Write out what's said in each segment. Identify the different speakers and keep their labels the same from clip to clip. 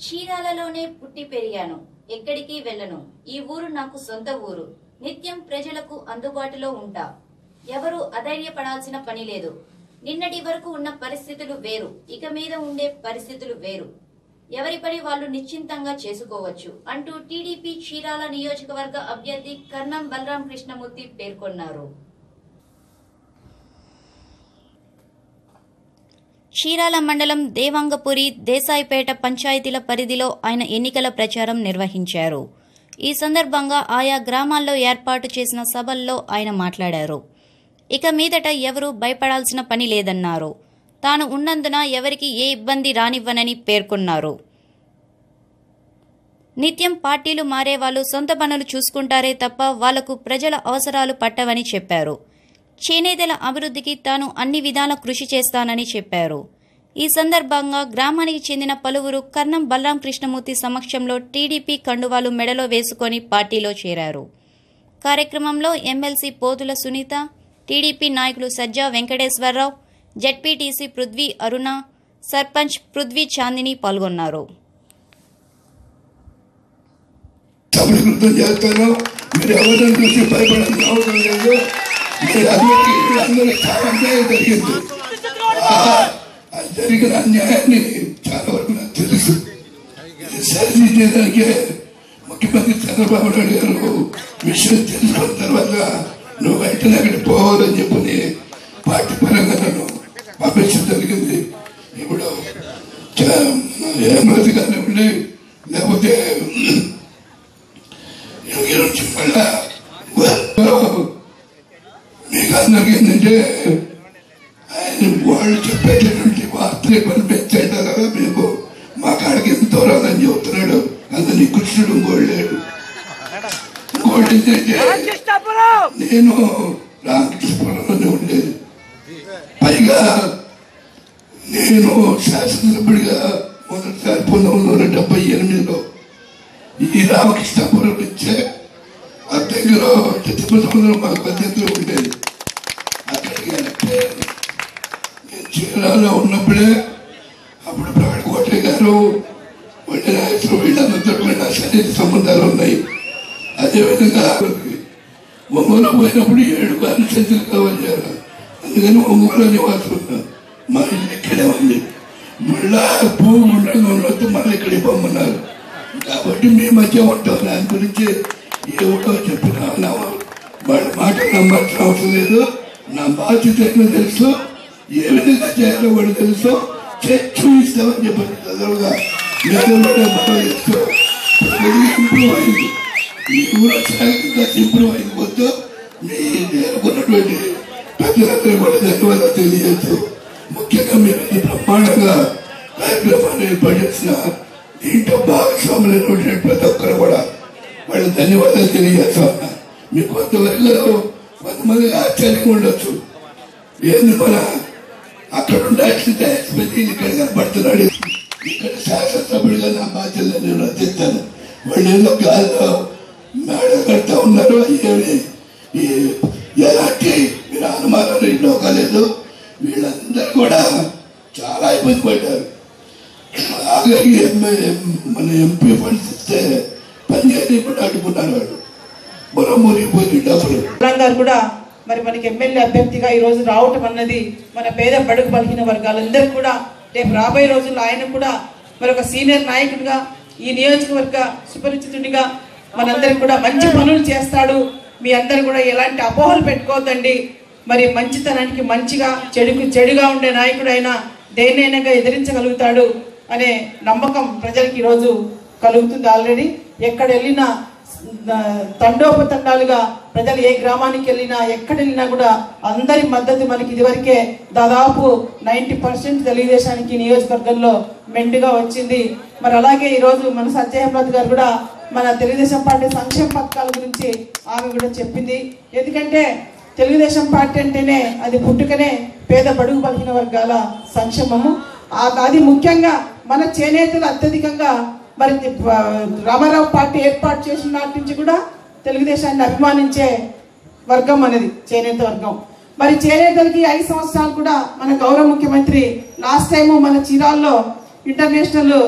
Speaker 1: చీరాలలోనే పుట్టి పెరిగాను ఎక్కడికి వెళ్ళను ఈ ఊరు నాకు సొంత ఊరు నిత్యం ప్రజలకు అందుబాటులో ఉంటా ఎవరు అధైర్యపడాల్సిన పని లేదు నిన్నటి వరకు ఉన్న పరిస్థితులు వేరు ఇక మీద ఉండే పరిస్థితులు వేరు ఎవరి పని వాళ్ళు నిశ్చింతంగా చేసుకోవచ్చు అంటూ టీడీపీ చీరాల నియోజకవర్గ అభ్యర్థి కర్ణం బలరాం కృష్ణమూర్తి పేర్కొన్నారు చీరాల మండలం దేవాంగపురి దేశాయిపేట పంచాయతీల పరిధిలో ఆయన ఎన్నికల ప్రచారం నిర్వహించారు ఈ సందర్భంగా ఆయా గ్రామాల్లో ఏర్పాటు చేసిన సభల్లో ఆయన మాట్లాడారు ఇక మీదట ఎవరూ భయపడాల్సిన పని లేదన్నారు తాను ఉన్నందున ఎవరికి ఏ ఇబ్బంది రానివ్వనని పేర్కొన్నారు నిత్యం పార్టీలు మారే వాళ్ళు సొంత పనులు చూసుకుంటారే తప్ప వాళ్లకు ప్రజల అవసరాలు పట్టవని చెప్పారు చేనేతల అభివృద్ధికి తాను అన్ని విధాల కృషి చేస్తానని చెప్పారు ఈ సందర్భంగా గ్రామానికి చెందిన పలువురు కర్ణం బలరాం కృష్ణమూర్తి సమక్షంలో టీడీపీ కండువాలు మెడలో వేసుకొని పార్టీలో చేరారు కార్యక్రమంలో ఎమ్మెల్సీ పోతుల సునీత టీడీపీ నాయకులు సజ్జా వెంకటేశ్వరరావు జడ్పీటీసీ పృథ్వీ అరుణ సర్పంచ్ పృథ్వీ చాందిని పాల్గొన్నారు
Speaker 2: సఫలీకృతం చేస్తాను మీరు ఎవరిని చూసి భయపడాల్సిన అవసరం లేదు మీరు అందరికీ అందరికీ చాలా అన్యాయం జరిగింది ఆ ఆ జరిగిన అన్యాయాన్ని చాలా వరకు నాకు తెలుసు ఇది సరిదిద్దేదానికే ముఖ్యమంత్రి చంద్రబాబు నాయుడు గారు విషయం తెలుసుకున్న తర్వాత నువ్వు వెంటనే అక్కడ పోవాలని చెప్పని పార్టీ పరంగా నన్ను పంపించడం జరిగింది ఇప్పుడు ఏమది కానివ్వండి లేకపోతే ఈరోజు మళ్ళా మీకు అందరికీ ఏంటంటే ఆయన వాళ్ళు చెప్పేటటువంటి వార్తలు పంపించాడు కదా మీకు మా కాడికి ఎంత దూరం అని చెబుతున్నాడు అందుని కృష్ణుడు ఇంకోటి లేడు ఇంకోటి ఏంటంటే నేను రామకృష్ణపురంలోనే ఉండేది పైగా నేను శాసనసభ్యుడిగా మొదటిసారి పంతొమ్మిది వందల డెబ్బై ఎనిమిదిలో ఈ రామకృష్ణపురం నుంచే ఆ దగ్గర చిత్తపల్లి మాకు పద్ధతిలో ఉండేది అక్కడికి వెళ్తే నేను చీరాలో ఉన్నప్పుడే అప్పుడు ప్రకట కోటయ్య గారు వండి నాయకులు వీళ్ళందరితో కూడా నా సన్నిధి సంబంధాలు ఉన్నాయి అదేవిధంగా ఒంగోలు పోయినప్పుడు ఏడు కాన్స్టెన్సీలుగా వచ్చారు అందుకని ఒంగోలు నివాసం ఉన్నా మా ఇల్లు ఇక్కడే ఉంది మళ్ళా భూమి ఉండడం మళ్ళీ ఇక్కడికి పొమ్మన్నారు కాబట్టి మీ మధ్య ఉంటాం దాని గురించి ఏమిటో చెప్పిన నా వాళ్ళ మాట నమ్మాల్సిన అవసరం లేదు నా బాధ్యత ఏంటో తెలుసు ఏ విధంగా చేయాలో వాడు తెలుసు చేసి చూపిస్తామని చెప్పారు చదువుగా నిజంగా మనం చేస్తూ ఇంప్రూవ్ అయింది ఈ ఊరు సాయంత్రంగా ఇంప్రూవ్ అయిపోతూ మీ నేర్కొన్నటువంటి పెద్దలందరూ కూడా ధన్యవాదాలు తెలియజేస్తూ ముఖ్యంగా మీరు ఈ బ్రహ్మాండంగా కార్యక్రమాన్ని ఏర్పడిన దీంట్లో భాగస్వాములైనటువంటి ప్రతి ఒక్కరు కూడా వాళ్ళు ధన్యవాదాలు తెలియజేస్తా ఉన్నా మీకు కొంతవరకు కొంతమంది ఆశ్చర్యంగా ఉండొచ్చు ఏంది మన అక్కడ ఉండాల్సిన ఎక్స్పెక్ట్ ఇక్కడ కనబడుతున్నాడు ఇక్కడ శాసనసభ్యుడిగా నా బాధ్యతలు నేను రచిస్తాను వాళ్ళు ఏదో గాల్లో మేడ కడతా ఉన్నారు ఏమి ఈ ఎలాంటి మీరు అనుమానాలు ఇంట్లో కాలేదు వీళ్ళందరూ కూడా చాలా ఇబ్బంది పడ్డారు అలాగే ఎమ్మెల్యే మన ఎంపీ ఫండ్స్ ఇస్తే పనిచేయని ఇప్పుడు అడ్డుకున్నారు వాళ్ళు పొలం మునిగిపోయింది డబ్బులు
Speaker 3: బలరాం గారు కూడా మరి మనకి ఎమ్మెల్యే అభ్యర్థిగా ఈ రోజు రావటం అన్నది మన పేద బడుగు బలహీన వర్గాలందరూ కూడా రేపు రాబోయే రోజుల్లో ఆయన కూడా మరి ఒక సీనియర్ నాయకుడిగా ఈ నియోజకవర్గ సుపరిచితుడిగా మనందరికి కూడా మంచి పనులు చేస్తాడు మీ అందరు కూడా ఎలాంటి అపోహలు పెట్టుకోవద్దండి మరి మంచితనానికి మంచిగా చెడుకు చెడుగా ఉండే నాయకుడు అయినా దేన్నైనా ఎదిరించగలుగుతాడు అనే నమ్మకం ప్రజలకు ఈరోజు కలుగుతుంది ఆల్రెడీ ఎక్కడ వెళ్ళినా ఆ, తండోపతండాలుగా ప్రజలు ఏ గ్రామానికి వెళ్ళినా ఎక్కడ వెళ్ళినా కూడా అందరి మద్దతు మనకి ఇదివరకే దాదాపు నైంటీ పర్సెంట్ తెలుగుదేశానికి నియోజకవర్గంలో మెండుగా వచ్చింది మరి అలాగే ఈరోజు మన సత్యహేమరాజు గారు కూడా మన తెలుగుదేశం పార్టీ సంక్షేమ పథకాల గురించి ఆమె కూడా చెప్పింది ఎందుకంటే తెలుగుదేశం పార్టీ అంటేనే అది పుట్టుకనే పేద బడుగు బలహీన వర్గాల సంక్షేమము ఆ- అది ముఖ్యంగా మన చేనేతలు అత్యధికంగా మరి ఆ, రామారావు పార్టీ ఏర్పాటు చేసిన నాటి నుంచి కూడా తెలుగుదేశాన్ని అభిమానించే వర్గం అనేది చేనేత వర్గం మరి చేనేతలకి ఐదు సంవత్సరాలు కూడా మన గౌరవ ముఖ్యమంత్రి లాస్ట్ టైం మన చీరాల్లో ఇంటర్నేషనల్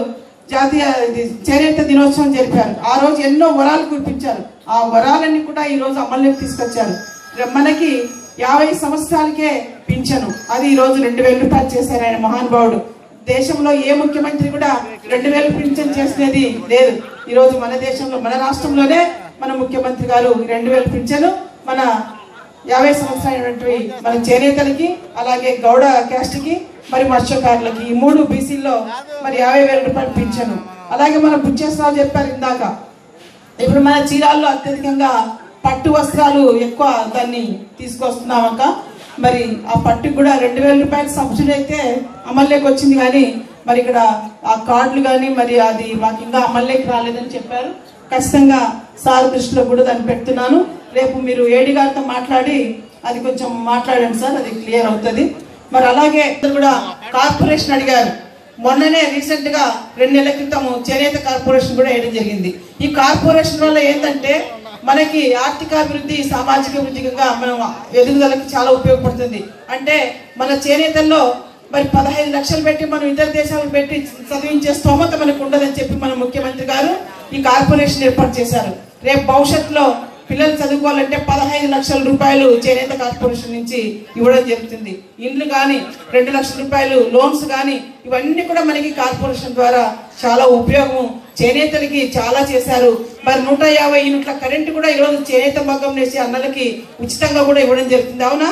Speaker 3: జాతీయ ఇది చేనేత దినోత్సవం జరిపారు ఆ రోజు ఎన్నో వరాలు కురిపించారు ఆ వరాలన్నీ కూడా ఈ రోజు అమల్లోకి తీసుకొచ్చారు ర- మనకి యాభై సంవత్సరాలకే పింఛను అది ఈ రోజు రెండు వేల రూపాయలు చేశారు ఆయన మహానుభావుడు దేశంలో ఏ ముఖ్యమంత్రి కూడా రెండు వేలు పింఛన్ చేసినది లేదు ఈ రోజు మన దేశంలో మన రాష్ట్రంలోనే మన ముఖ్యమంత్రి గారు రెండు వేలు పింఛను మన యాభై సంవత్సరాలైనటువంటి మన చేనేతలకి అలాగే గౌడ క్యాస్ట్కి మరి మత్స్యకారులకి ఈ మూడు బీసీల్లో మరి యాభై వేల రూపాయలు పింఛను అలాగే మన బుచ్చేశ్వరరావు చెప్పారు ఇందాక ఇప్పుడు మన చీరాల్లో అత్యధికంగా పట్టు వస్త్రాలు ఎక్కువ దాన్ని తీసుకొస్తున్నామక్క మరి ఆ పట్టుకు కూడా రెండు వేల రూపాయల సబ్సిడీ అయితే అమల్లోకి వచ్చింది కానీ మరి ఇక్కడ ఆ కార్డులు కానీ మరి అది మాకు ఇంకా అమల్లోకి రాలేదని చెప్పారు ఖచ్చితంగా సార్ దృష్టిలో కూడా దాన్ని పెడుతున్నాను రేపు మీరు ఏడి గారితో మాట్లాడి అది కొంచెం మాట్లాడండి సార్ అది క్లియర్ అవుతుంది మరి అలాగే కూడా కార్పొరేషన్ అడిగారు మొన్ననే రీసెంట్ గా రెండు నెలల క్రితం చేనేత కార్పొరేషన్ కూడా వేయడం జరిగింది ఈ కార్పొరేషన్ వల్ల ఏంటంటే మనకి ఆర్థికాభివృద్ధి సామాజిక అభివృద్ధిగా మనం ఎదుగుదలకి చాలా ఉపయోగపడుతుంది అంటే మన చేనేతల్లో మరి పదహైదు లక్షలు పెట్టి మనం ఇతర దేశాలకు పెట్టి చదివించే స్తోమత మనకు ఉండదని చెప్పి మన ముఖ్యమంత్రి గారు ఈ కార్పొరేషన్ ఏర్పాటు చేశారు రేపు భవిష్యత్తులో పిల్లలు చదువుకోవాలంటే పదహైదు లక్షల రూపాయలు చేనేత కార్పొరేషన్ నుంచి ఇవ్వడం జరుగుతుంది ఇండ్లు కానీ రెండు లక్షల రూపాయలు లోన్స్ కానీ ఇవన్నీ కూడా మనకి కార్పొరేషన్ ద్వారా చాలా ఉపయోగం చేనేతలకి చాలా చేశారు మరి నూట యాభై యూనిట్ల కరెంటు కూడా ఈరోజు చేనేత మగ్గం నేసే అన్నలకి ఉచితంగా కూడా ఇవ్వడం జరుగుతుంది అవునా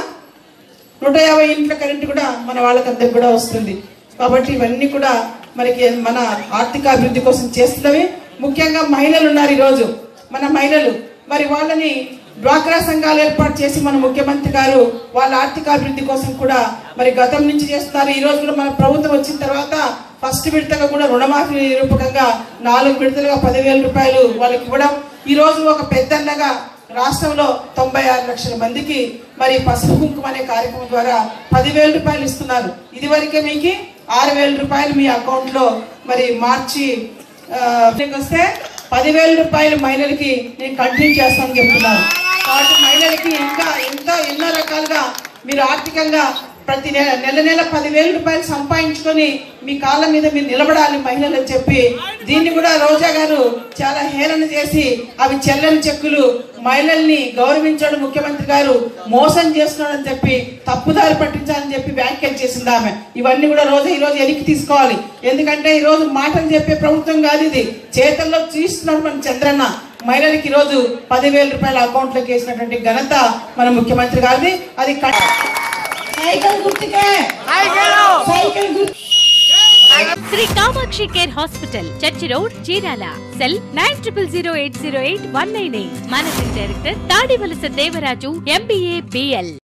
Speaker 3: నూట యాభై యూనిట్ల కరెంటు కూడా మన వాళ్ళకందరికి కూడా వస్తుంది కాబట్టి ఇవన్నీ కూడా మనకి మన ఆర్థిక అభివృద్ధి కోసం చేస్తున్నవి ముఖ్యంగా మహిళలు ఉన్నారు ఈరోజు మన మహిళలు మరి వాళ్ళని డ్వాక్రా సంఘాలు ఏర్పాటు చేసి మన ముఖ్యమంత్రి గారు వాళ్ళ ఆర్థిక అభివృద్ధి కోసం కూడా మరి గతం నుంచి చేస్తున్నారు ఈ రోజు కూడా మన ప్రభుత్వం వచ్చిన తర్వాత ఫస్ట్ విడతగా కూడా రుణమాఫీ రూపకంగా నాలుగు విడతలుగా పదివేల రూపాయలు వాళ్ళకి ఇవ్వడం ఈ రోజు ఒక పెద్దన్నగా రాష్ట్రంలో తొంభై ఆరు లక్షల మందికి మరి పసుపు కుంకుమ అనే కార్యక్రమం ద్వారా పదివేల రూపాయలు ఇస్తున్నారు ఇది వరకే మీకు ఆరు వేల రూపాయలు మీ అకౌంట్ లో మరి మార్చి ఆ, మీకు వస్తే పదివేల రూపాయలు మహిళలకి నేను కంటిన్యూ చేస్తానని చెప్తున్నాను కాబట్టి మహిళలకి ఇంకా ఎంతో ఎన్నో రకాలుగా మీరు ఆర్థికంగా ప్రతి నెల నెల నెల పదివేల రూపాయలు సంపాదించుకొని మీ కాళ్ళ మీద మీరు నిలబడాలి మహిళలు అని చెప్పి దీన్ని కూడా రోజా గారు చాలా హేళన చేసి అవి చెల్లని చెక్కులు మహిళల్ని గౌరవించడం ముఖ్యమంత్రి గారు మోసం చేస్తున్నాడని చెప్పి తప్పుదారి పట్టించాలని చెప్పి వ్యాఖ్యలు చేసింది ఆమె ఇవన్నీ కూడా రోజు ఈ రోజు వెనక్కి తీసుకోవాలి ఎందుకంటే ఈ రోజు మాటలు చెప్పే ప్రభుత్వం కాదు ఇది చేతల్లో చూస్తున్నాడు మన చంద్రన్న మహిళలకి ఈ రోజు పదివేల రూపాయల అకౌంట్ లోకి వేసినటువంటి ఘనత మన ముఖ్యమంత్రి గారిది అది క- సైకిల్ గుర్తుకే సైకిల్ గుర్తు
Speaker 4: Sri Kamakshi care hospital church road Chirala cell nine triple zero eight zero eight one nine eight managing director Tadivalasa Devaraju MBA BL